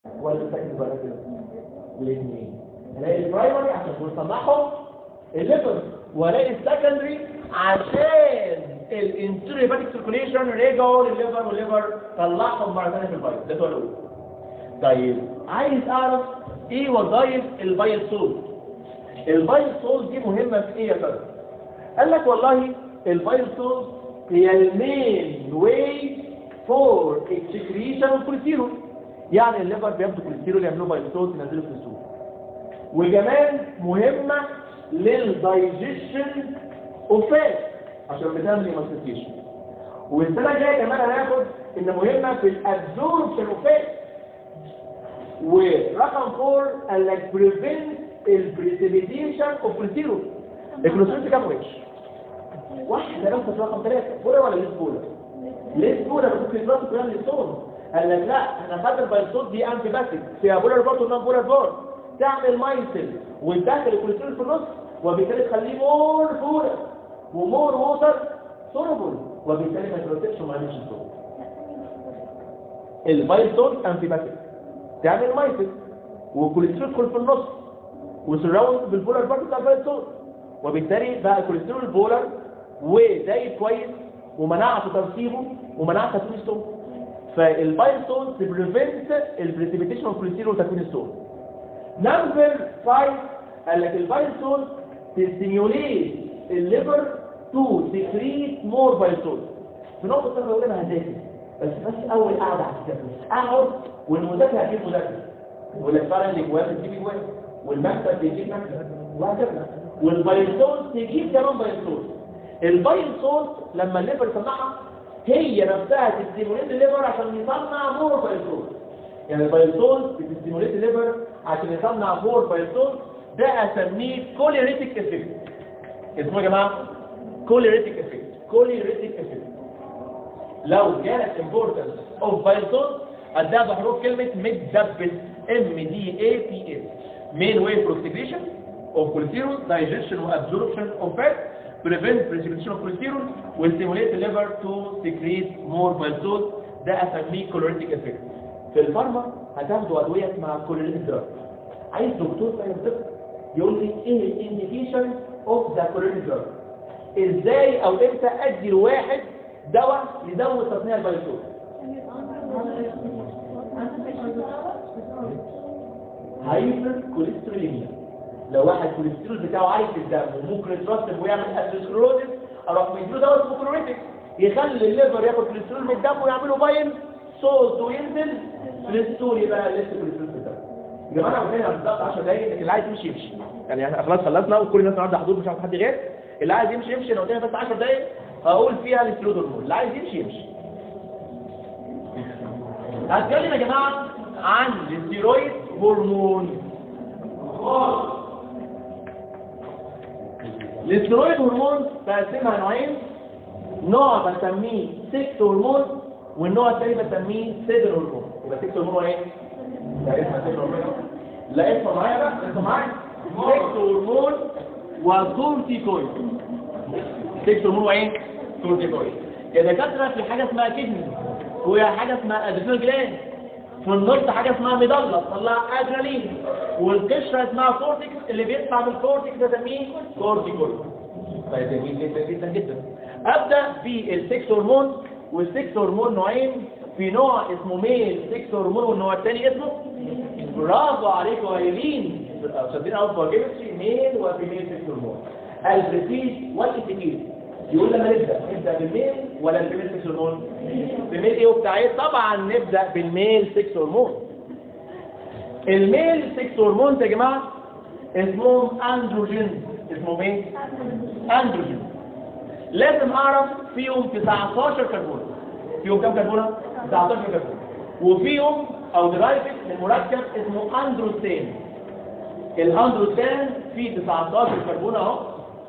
ولا السكند باراتيل الاثنين الاقي البرايمري عشان بنصنعهم الليفر والاقي السكندري عشان الانتيريور هيباتيك سيركوليشن رجعوا للليفر والليفر طلعهم مره ثانيه في البايل ده سؤال الاول طيب عايز اعرف ايه وظايف البايل سول البايل سول دي مهمه في ايه يا ترى قال لك والله البايل سول هي المين واي فور اكسكريشن اوف كوليسترول يعني الليفر بياخدوا كوليسترول يعملوا بايل سول ينزلوا كوليسترول وكمان مهمه للدايجيشن اوف فات عشان بتعمل ايمانسيشن والسنه الجايه كمان هناخد ان مهمه في الابزوربشن اوف فات ورقم 4 قال لك بريفنت البريسيبيتيشن اوف كوليسترول الكوليسترول كام وش واحده بس في رقم 3 بولا ولا ليس بولا ليس بولا بس في دراسه كلام للصون قال لك لا احنا خدنا البايلسوت دي انتي باكتيك فيها بولار بارت ونون بولار بارت تعمل مايسل وتدخل الكوليسترول في النص وبالتالي تخليه مور بولا ومور ووتر سولوبل وبالتالي ما يترتبش وما يعملش صوت البايلسوت انتي باكتيك تعمل مايسل والكوليسترول يدخل في النص وسراوند بالبولار بارت بتاع البايلسوت وبالتالي بقى الكوليسترول البولار ودايب كويس ومناعته ترسيبه ومناعته تكوين الصوت فالبايلسون تبريفنت البريسيبيتيشن اوف كوليسترول وتكوين الصوت نمبر 5 قال لك البايلسون تستيميوليت الليفر تو سكريت مور بايلسون في نقطه ثانيه بقول انا هذاكر بس بس اول قعده على الكتاب اقعد والمذاكره هتجيب مذاكره والفعلا اللي جواه تجيب جواه والمكتب بيجيب مكتب وهكذا والبايلسون تجيب كمان بايلسون البايلسون لما الليفر يصنعها هي نفسها تستيموليت الليفر عشان يصنع مور بايلسون يعني البايلسون بتستيموليت الليفر عشان يصنع مور بايلسون ده اسميه كوليريتيك افكت اسمه يا جماعه كوليريتيك افكت كوليريتيك افكت لو جالك امبورتنس اوف بايلسون اديها بحروف كلمه متدبس ام دي اي بي اس مين واي بروستيجريشن of cholesterol, digestion or absorption of fat, prevent precipitation of cholesterol, will stimulate the liver to secrete more bile salts. ده اسميه كولوريتيك افكت. في الفارما هتاخدوا ادويه اسمها كولوريتيك دراج. عايز دكتور فاهم الطب يقول لي ايه الانديكيشن اوف ذا كولوريتيك دراج. ازاي او امتى ادي لواحد دواء يزود تصنيع البايلسول؟ هايبر كوليستروليميا لو واحد الكوليسترول بتاعه عالي في الدم وممكن يترسب ويعمل اثيروسكلروزس اروح مديله دواء اسمه كلوريتك يخلي الليفر ياخد كوليسترول من الدم ويعمله باين صوت وينزل كوليسترول يبقى لسه كوليسترول في الدم يا جماعه انا قلنا بالظبط 10 دقايق لكن اللي عايز يمشي يمشي يعني احنا خلاص خلصنا وكل الناس النهارده حضور مش عارف حد غير اللي عايز يمشي يمشي انا قلت بس 10 دقايق هقول فيها الاسترود هرمون اللي عايز يمشي يمشي هتكلم يا جماعه عن الستيرويد هرمون الاسترويد هرمون بقسمها نوعين نوع بسميه سكس هرمون والنوع الثاني بسميه سيدر هرمون يبقى سكس هرمون هو ايه؟ لا اسمها سيدر هرمون لا اسمه معايا بقى اسمه معايا سكس هرمون وكورتيكويد سكس هرمون وايه؟ كورتيكويد يا دكاتره في حاجه اسمها كدني وهي حاجه اسمها ادرينال جلاند في النص حاجه اسمها ميدالة طلع ادرينالين والقشره اسمها كورتكس اللي بيطلع من الكورتكس ده بسميه كورتيكول طيب جميل جدا جدا جدا ابدا بالسكس هرمون والسكس هرمون نوعين في نوع اسمه ميل سكس هرمون والنوع الثاني اسمه برافو عليكم يا ايلين شادين اوت فور كيمستري ميل وفيميل سكس هرمون البريتيج والاتيكيت يقول لما نبدا نبدا بالميل ولا الفيميل سكس هرمون بميل ايه وبتاع ايه طبعا نبدا بالميل سكس هرمون الميل سكس هرمون يا جماعه اسمهم اندروجين اسمهم ايه اندروجين لازم اعرف فيهم 19 كربون فيهم كام كربونه 19 كربون وفيهم او درايفت من مركب اسمه اندروستين الاندروستين فيه 19 كربون اهو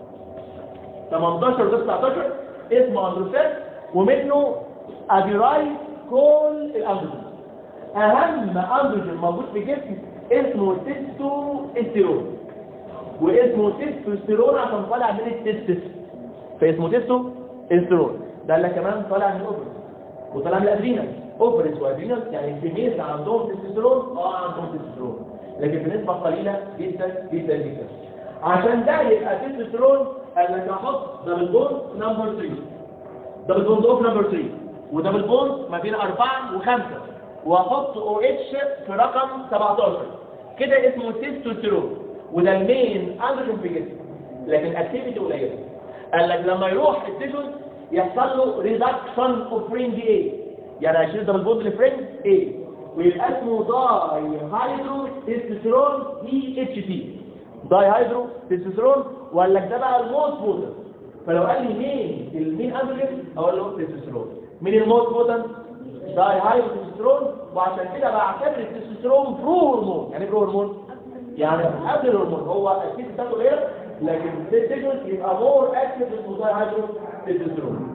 18 و 19 اسمه اندروستين ومنه اديرايت كل الاندروجين اهم اندروجين موجود في الجسم اسمه تستو استيرون واسمه تستوستيرون عشان طالع من التستس فاسمه تستو استيرون ده اللي كمان طالع من الاوبر وطالع من الادرينال اوفرز وادرينال يعني الفيميلز عندهم تستوستيرون اه عندهم تستوستيرون لكن بنسبه قليله جدا جدا جدا عشان ده يبقى تستوستيرون قال لك احط دبل بوند نمبر 3 دبل بوند اوف نمبر 3 ودبل بوند ما بين 4 و5 واحط او اتش في رقم 17 كده اسمه تستوستيرون وده المين اندروجين في الجسم لكن اكتيفيتي قليله قال لك لما يروح التيشوز يحصل له ريدكشن اوف رينج اي يعني هيشيل دبل بوند لفرينج اي ويبقى اسمه داي هيدرو تستوستيرون دي اتش تي داي هيدرو تستوستيرون وقال لك ده بقى الموست بوتنت فلو قال لي مين المين اندروجين اقول له تستوستيرون مين الموست بوتنت داي هيدرو تستوستيرون وعشان كده بعتبر التستوستيرون برو هرمون يعني برو هرمون يعني قبل الهرمون هو اكيد بتاعته غير لكن التستوستيرون يبقى مور اكتف من داي هيدرو تستوستيرون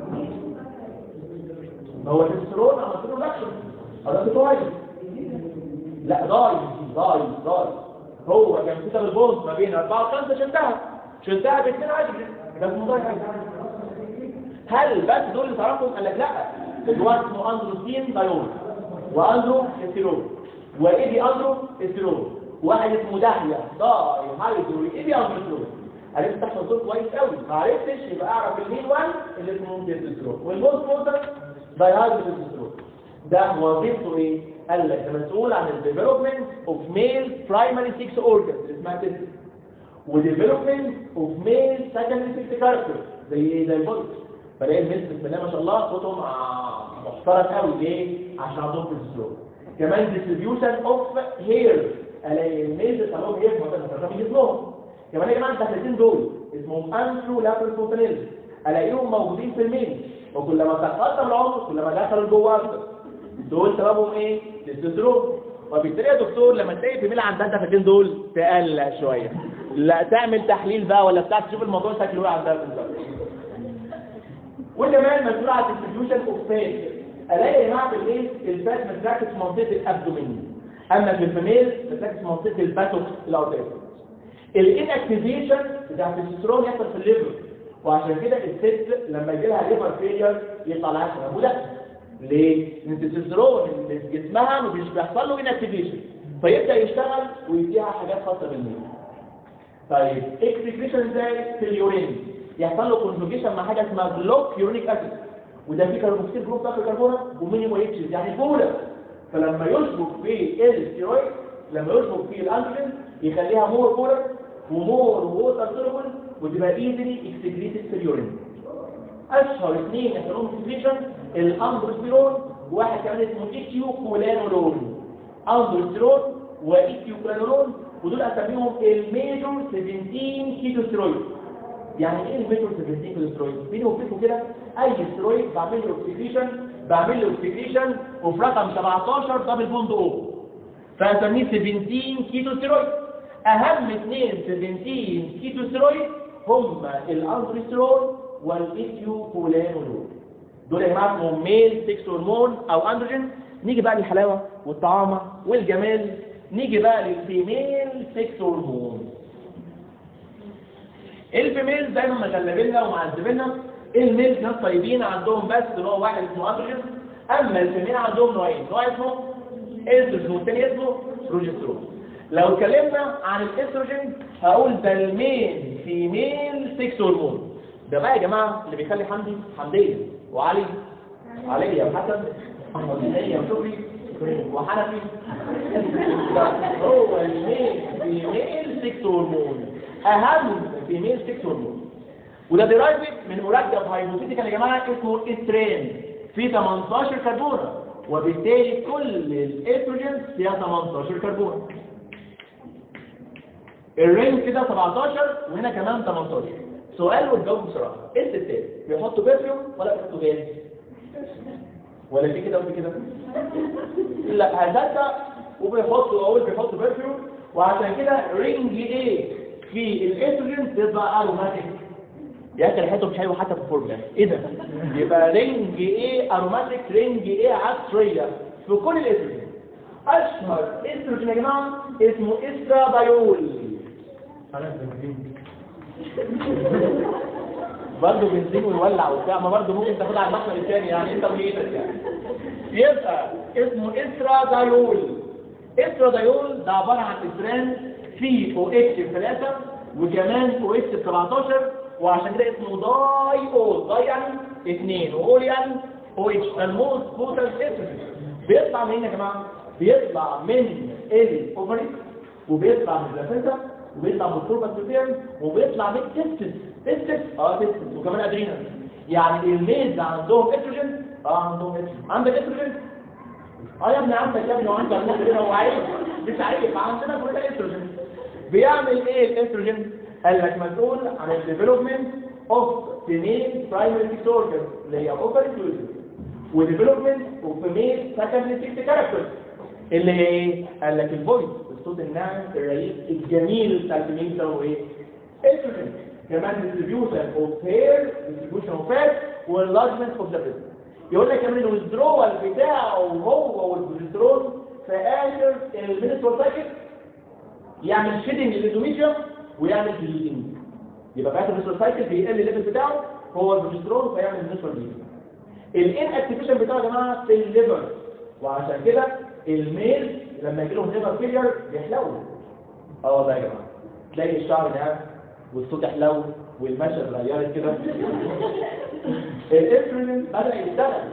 هو التستوستيرون عملت له لاكشن هذا كويس لا ضاي ضاي ضاي هو كان في دبل بوند ما بين 4 و5 شلتها شلتها باثنين هيدروجين ده اسمه ضاي هل بس دول اللي تعرفهم قال لك لا دلوقتي اسمه اندروستين دايول واندرو استيرون وايدي اندرو استيرون واحد اسمه داهيه ضاي هيدرو ايدي اندرو استيرون عرفت تحفظ دول كويس قوي ما عرفتش يبقى اعرف المين 1 اللي اسمه تستوستيرون والموست موتر دايهايدرو تستوستيرون ده وظيفته ايه قال لك ده مسؤول عن الديفلوبمنت اوف ميل برايمري 6 اورجنز اللي اسمها تستس وديفلوبمنت اوف ميل سكندري 6 كاركتر زي ايه زي البولت فلاقي الميل بسم الله ما شاء الله صوتهم محترم قوي ليه عشان عندهم تستوستيرون كمان ديستريبيوشن اوف هير الاقي الميل بتاعهم هير مثلا في جسمهم كمان يا جماعه الدخلتين دول اسمهم انترو لابرال فونتانيل الاقيهم موجودين في الميل وكلما تقدم العمر كلما دخلوا جوه اكتر دول سببهم ايه تستوستيرون وبالتالي يا دكتور لما تلاقي في ميل عندها الدخلتين دول تقلق شويه لا تعمل تحليل بقى ولا بتاع تشوف الموضوع شكله ايه عندها بالظبط وكمان مسؤول عن الديستريبيوشن اوف فات الاقي يا جماعه في الايه الفات متركز في منطقه الابدومين اما في الفيميل متركز في منطقه الباتوكس الاوتيريك الانكتيفيشن بتاع التستوستيرون يحصل في الليفر وعشان كده الست لما يجي لها ليفر فيلير يطلع لها شباب وده ليه؟ لان التستوستيرون اللي في جسمها مش بيحصل له انكتيفيشن فيبدا يشتغل ويديها حاجات خاصه بالميل طيب اكسكريشن ازاي في اليورين يحصل له كونجوجيشن مع حاجه اسمها بلوك يورينيك اسيد وده فيه كربوكسيل جروب بتاع الكربونه ومينيمو اتش يعني بولا فلما يشبك في الستيرويد لما يشبك في الانسولين يخليها مور بولر ومور ووتر سولوبل وتبقى ايزلي اكسكريتد في اليورين اشهر اثنين يحصلون اكسكريشن الاندروستيرون وواحد كمان اسمه ايتيو كولانولون اندروستيرون وايتيو كولانولون ودول اسميهم الميجور 17 كيتو ستيرويد يعني ايه الميجور 17 كيتو ستيرويد بيني وبينكم كده اي ستيرويد بعمل له اكسكريشن بعمل له اكسكريشن وفي رقم 17 دبل بوند او فاسميه 17 كيتو ستيرويد اهم اثنين 17 كيتو ستيرويد هم الاندروستيرون والايثيوكولانول دول يا جماعه اسمهم ميل 6 هرمون او اندروجين نيجي بقى للحلاوه والطعامه والجمال نيجي بقى للفيميل 6 هرمون الفيميل دايما مغلبيننا ومعذبيننا الميل ناس طيبين عندهم بس نوع واحد اسمه اندروجين اما الفيميل عندهم نوعين نوع اسمه استروجين والثاني اسمه بروجسترون لو اتكلمنا عن الاستروجين هقول ده المين فيميل 6 هرمون ده بقى يا جماعه اللي بيخلي حمدي حمديه وعلي علي وحسن وزينية وشكري وحنفي هو الميل فيميل 6 هرمون اهم فيميل 6 هرمون وده ديرايفد من مركب هايبوثيتيكال يا جماعه اسمه استرين فيه 18 كربونه وبالتالي كل الاستروجين فيها 18 كربون الرينج كده 17 وهنا كمان 18 سؤال وتجاوب بسرعه ايه الستات بيحطوا برفيوم ولا بيحطوا جاز ولا في كده وفي كده لا هتصدق وبيحطوا اول بيحطوا برفيوم وعشان كده رينج ايه في الاستروجين تبقى اروماتيك يا اخي ريحته مش حلوه حتى في الفورمولا ايه ده يبقى رينج ايه اروماتيك رينج ايه عطريه في كل الاستروجين اشهر استروجين يا جماعه اسمه استرادايول برضه بنزين ويولع وبتاع ما برضه ممكن تاخدها على المحمل الثاني يعني انت ونيتك يعني يبقى اسمه استرادايول استرادايول ده عباره عن افران فيه او اتش 3 وكمان او اتش 17 وعشان كده اسمه داي او داي يعني اثنين واول يعني او اتش الموست بوتنت استروجين بيطلع منين يا جماعه؟ بيطلع من الاوفري وبيطلع من البلاسنتا وبيطلع من الكوربا وبيطلع من التستس تستس اه تستس وكمان ادرينال يعني الميز عندهم استروجين اه عندهم استروجين عندك استروجين اه يا ابني عندك يا ابني وعندك عندك كده هو عايز مش عارف عندنا كلنا استروجين بيعمل ايه الاستروجين قال لك مسؤول عن الديفلوبمنت اوف فيميل برايمري سيكس اورجن اللي هي اوفر فيوزن وديفلوبمنت اوف فيميل سكندري سيكس كاركترز اللي هي ايه قال لك الفويس الصوت الناعم الرئيس الجميل بتاع الفيميل ده هو ايه استروجين كمان ديستريبيوشن اوف هير ديستريبيوشن اوف فات واللارجمنت اوف ذا بريست يقول لك كمان الويزدرول بتاعه هو والبروجسترون في اخر المينسترال سايكل يعمل شيدنج للاندوميتريوم ويعمل بليدنج يبقى في اخر المينسترال سايكل بيقل الليفل بتاعه هو البروجسترون فيعمل المينسترال بليدنج الان اكتيفيشن بتاعه يا جماعه في الليفر وعشان كده الميل لما يجي لهم ليفر فيلير بيحلو اه ده يا جماعه تلاقي الشعر ناعم والصوت يحلو والمشى اتغيرت كده الانسولين بدا يشتغل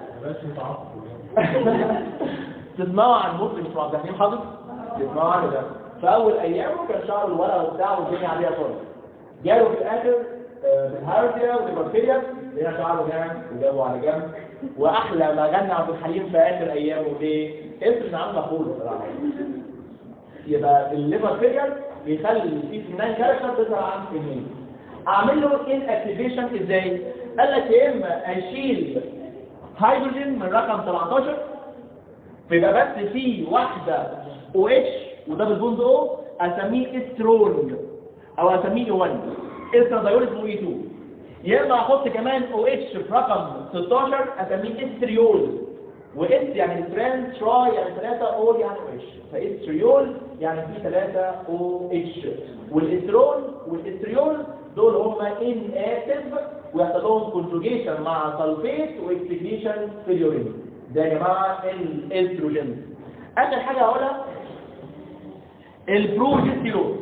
تسمعوا عن مسلم مش عبد الحليم حافظ تسمعوا عنه ده في اول ايامه كان شعره الورقه وبتاع والدنيا عليها خالص جاله في الاخر بالهارديا وليفرفيليا لقينا شعره ناعم وجابه على جنب واحلى ما غنى عبد الحليم في اخر ايامه ليه؟ انسولين عامله خول بصراحه يبقى الليفر فيلير بيخلي في سنان كاركتر تظهر عن سنين اعمل له ان اكتيفيشن ازاي قال لك يا اما اشيل هيدروجين من رقم 17 فيبقى بس في واحده او اتش وده بالبوند او اسميه استرون او اسميه 1 استرادايول اسمه اي 2 يا اما احط كمان او اتش في رقم 16 اسميه استريول واس يعني تران تراي يعني 3 او يعني اتش فاستريول يعني في 3 او اتش والاسترون والاستريول دول هم ان اكتف ويحصل لهم كونجوجيشن مع سلفيت واكسكريشن في اليورين ده يا جماعه الاستروجين اخر حاجه هقولها البروجستيرون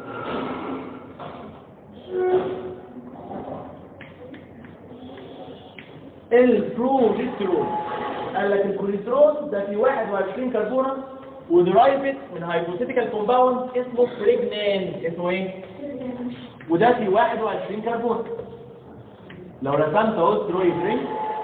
البروجستيرون قال لك البروجستيرون ده في 21 كربونه ودرايفت من هايبوثيتيكال كومباوند اسمه بريجنان اسمه ايه وده في 21 كربون لو رسمت اهو سترويد رينج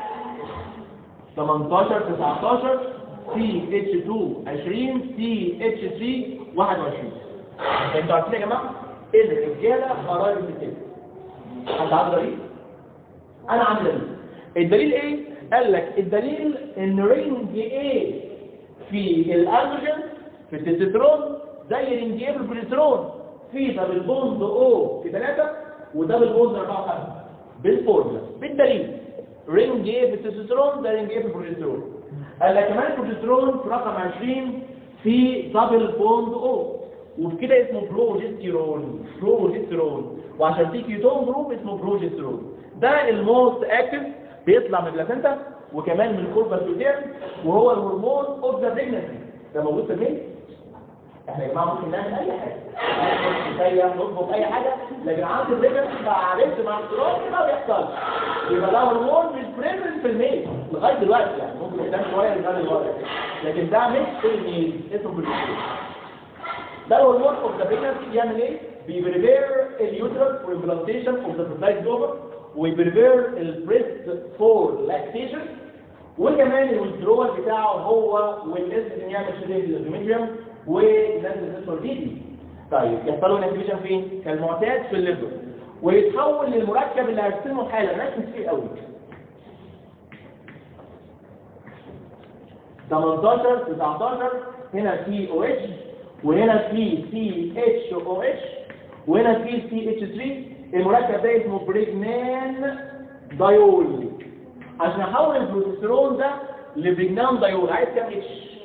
18 19 سي اتش 2 20 سي اتش 3 21 انتوا عارفين يا جماعه ان الرجاله قرايب من كده حد عنده دليل انا عندي دليل الدليل ايه قال لك الدليل ان رينج ايه في الاندروجين في التستوستيرون زي رينج ايه في البروجسترون في دبل بوند او في 3 ودبل بوند 4 5 بالفورمولا بالدليل رينج ايه في التستوستيرون ده رينج ايه في البروجسترون قال لك كمان البروجسترون في رقم 20 في دبل بوند او وفي كده اسمه بروجستيرون بروجستيرون وعشان في كيتون جروب اسمه بروجستيرون ده الموست اكتف بيطلع من البلاسنتا وكمان من الكوربا سوديان وهو الهرمون اوف ذا بريجنسي ده موجود في الميل احنا يا جماعه ممكن نعمل اي حاجه نتخيل نطبخ اي حاجه لكن عند الرجل ما عرفت مع اختراعي ما بيحصلش يبقى ده هرمون مش بريزنت في الميل لغايه دلوقتي يعني ممكن قدام شويه لغايه دلوقتي لكن ده مش في الميل اسمه بريزنت ده الهرمون اوف ذا بريجنسي بيعمل ايه؟ بيبريبير اليوترس فور امبلانتيشن اوف ذا فيرتايز اوفر ويبريبير البريست فور لاكتيشن وكمان الويدرول بتاعه هو والاسم يعمل شديد للدوميتريوم ونزل اسمه جديد طيب يحصل له انكتيفيشن فين كالمعتاد في الليفر ويتحول للمركب اللي هرسمه حالا رسم كتير قوي 18 19 هنا في او اتش وهنا في سي اتش او اتش وهنا في سي اتش 3 المركب ده اسمه بريجنان دايول عشان احول البروجسترون ده لبريجنان دايول عايز كام اتش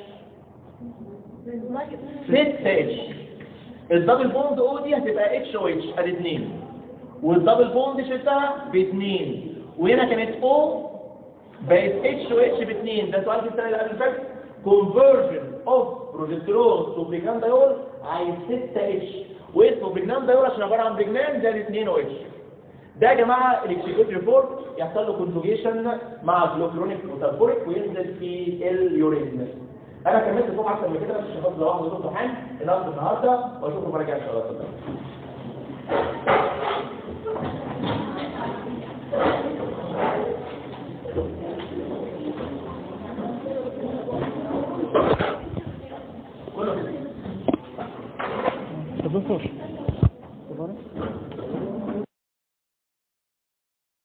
6 اتش الدبل بوند او دي هتبقى اتش او اتش ادي 2 والدبل بوند شلتها باثنين وهنا كانت او بقت اتش و اتش باثنين ده سؤال في السنه اللي قبل اللي فاتت conversion of بروجسترون تو بريجناندايول عايز 6 اتش واسمه بريجناندايول عشان عباره عن بريجنان زائد 2 او اتش ده يا جماعه الاكسكيوتيف ريبورت يحصل له كونجوجيشن مع جلوكرونيك وتالفوريك وينزل في اليورين انا كملت فوق اكتر من كده بس عشان خاطر لو واحد دكتور حان النهارده النهارده واشوفكم المره الجايه ان شاء الله اتفضل